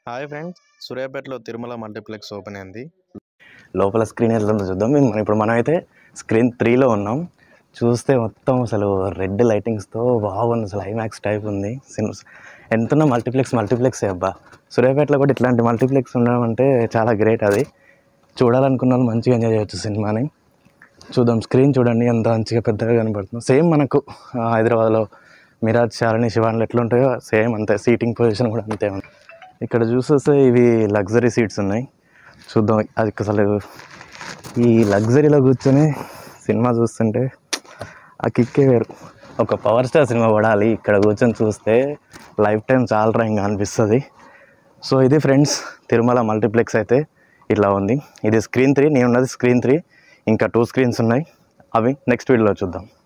hi friends సూర్యాపేటలో Tirumala multiplex open అయింది లోపల స్క్రీన్ ఎట్లా ఉందో చూద్దాం మేము ఇప్పుడు మనమైతే స్క్రీన్ త్రీలో ఉన్నాం చూస్తే మొత్తం అసలు రెడ్ లైటింగ్స్తో బాగుంది అసలు ఐమాక్స్ టైప్ ఉంది సినిమా ఎంతున్నా మల్టీప్లెక్స్ మల్టీప్లెక్స్ అబ్బా సూర్యాపేటలో కూడా ఇట్లాంటి మల్టీప్లెక్స్ ఉండడం అంటే చాలా గ్రేట్ అది చూడాలనుకున్న వాళ్ళు మంచిగా ఎంజాయ్ చేయొచ్చు సినిమాని చూద్దాం స్క్రీన్ చూడండి ఎంత మంచిగా పెద్దగా కనబడుతుంది సేమ్ మనకు ఆ, హైదరాబాద్లో మిరాజ్ శాలిని శివాన్లు ఎట్లుంటాయో సేమ్ అంతే సీటింగ్ పొజిషన్ కూడా అంతే ఉంది ఇక్కడ చూసేస్తే ఇవి లగ్జరీ సీట్స్ ఉన్నాయి చూద్దాం అది అసలు ఈ లగ్జరీలో కూర్చొని సినిమా చూస్తుంటే ఆ కిక్కే వేరు ఒక పవర్ స్టార్ సినిమా పడాలి ఇక్కడ కూర్చొని చూస్తే లైఫ్ టైం చాలా ఇంకా అనిపిస్తుంది సో ఇది ఫ్రెండ్స్ తిరుమల మల్టీప్లెక్స్ అయితే ఇట్లా ఉంది ఇది స్క్రీన్ త్రీ నేను ఉన్నది స్క్రీన్ త్రీ ఇంకా టూ స్క్రీన్స్ ఉన్నాయి అవి నెక్స్ట్ వీడియోలో చూద్దాం